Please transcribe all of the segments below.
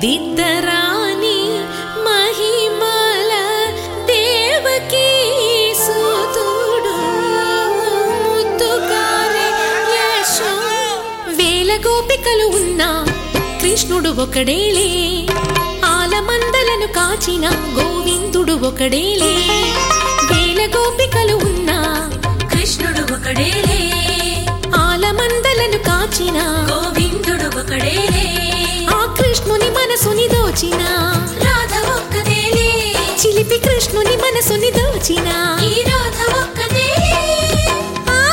దిద్దరాని మహిమల దేవకీ సూతుడు ముద్దుగారే యేషో. వేల గోపికలు ఉన్నా కృష్ణుడు ఒకడేలే ఆలమందలను కాచిన గోవిందుడు ఒకడేలే వేల గోపికలు ఉన్నా కృష్ణుడు ఒకడేలే ఆలమందలను కాచిన గోవిందుడు ఒకడేలే ఆ కృష్ణుని మనసుని దోచిన రాధ ఒక్కదేలే చిలిపి కృష్ణుని మనసుని దోచిన ఈ రాధ ఒక్కదేలే ఆ,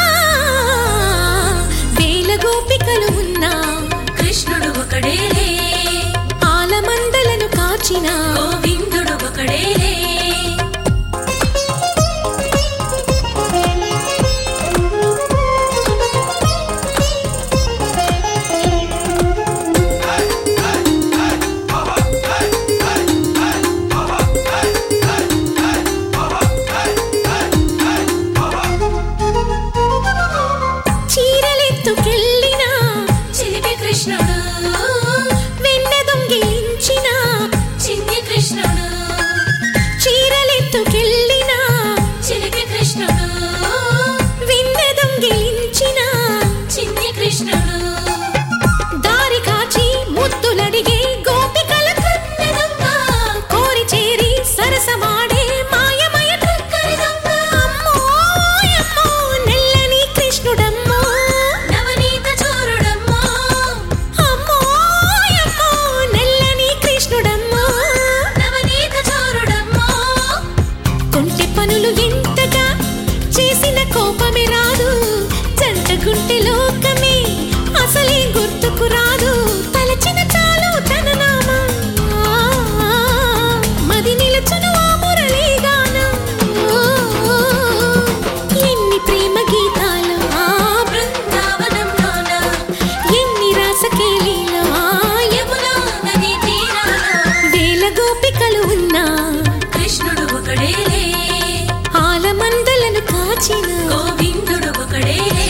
వేల గోపికలు ఉన్నా కృష్ణుడు ఒకడేలే ఆలమందలను కాచిన గోవిందుడు ఒకడేలే చీరలెత్తుకెళ్ళిన చిలిపి కృష్ణుడు వెన్న దొంగిలించిన చిన్ని కృష్ణుడు చీరలెత్తుకెళ్ళిన చిలిపి కృష్ణుడు వెన్న దొంగిలించిన చిన్ని కృష్ణుడు దారి కాచి ముద్దులడిగే గోపికల కన్నెదొంగ కోరి చేరి సరసమాడే మాయమయ కరిదొంగ అమ్మోయమ్మో నెల్లని కృష్ణుడమ్మో నవనీత చోరుడమ్మో అమ్మోయమ్మో నెల్లని కృష్ణుడమ్మో నవనీత చోరుడమ్మో కొంటె పనులు ఎంతగా చేసిన కోపమే రాదు జంటగుంటె లోకమే అసలే గుర్తుకు రాదు తలచిన చాలు తన నామం మది నిలచును ఆ మురళీగానం ఎన్ని ప్రేమ గీతాలు ఆ బృందావనంలోన ఎన్ని రాసకేలీలు ఆ యమునా నది తీరాన వేల గోపికలు ఉన్నా కృష్ణుడు ఒకడేలే ఆలమందలను కాచిన గోవిందుడు ఒకడేలే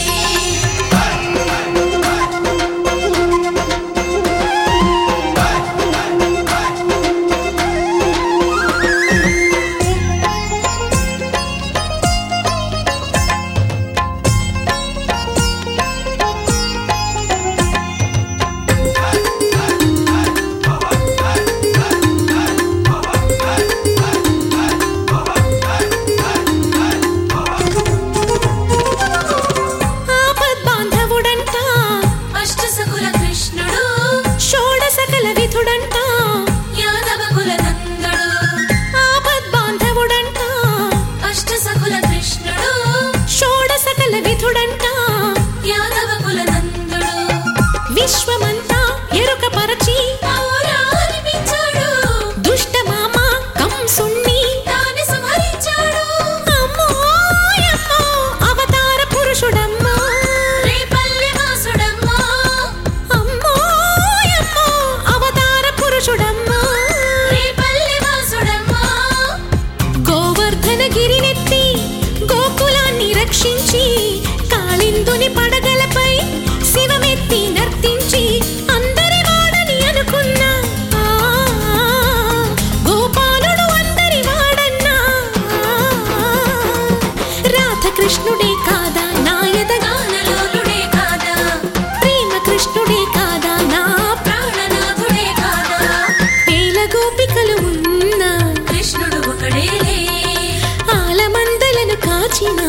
ఆపద్బాంధవుడంట అష్టసకుల కృష్ణుడు షోడసకల విధుడంట యాదవ కుల నందుడు ఆపద్బాంధవుడంట అష్టసకుల కృష్ణుడు షోడసకల విధుడంట యాదవ కుల నందుడు విశ్వమంతా ఎరుకపరచి ఔరా అనిపించాడు దుష్టమామ కంసుణ్ణి తాను సంహరించాడు అమ్మోయమ్మో అవతార పురుషుడమ్మో రేపల్లె వాసుడమ్మో అమ్మోయమ్మో అవతార పురుషుడమ్మో రేపల్లె వాసుడమ్మో గోవర్ధన గిరినెత్తి గోకులాన్ని రక్షించి కాళిందుని పడగలపై శివమెత్తి నర్తించి అందరి వాడని అనుకున్నా ఆ, గోపాలుడు అందరి వాడన్నా రాధకృష్ణుడే కాదా నాయద గానలోలుడే కాదా ప్రేమ కృష్ణుడే కాదా నా ప్రాణనాథుడే కాదా పేల గోపికలు ఉన్నా కృష్ణుడు ఒకడేలే ఆలమందలను కాచిన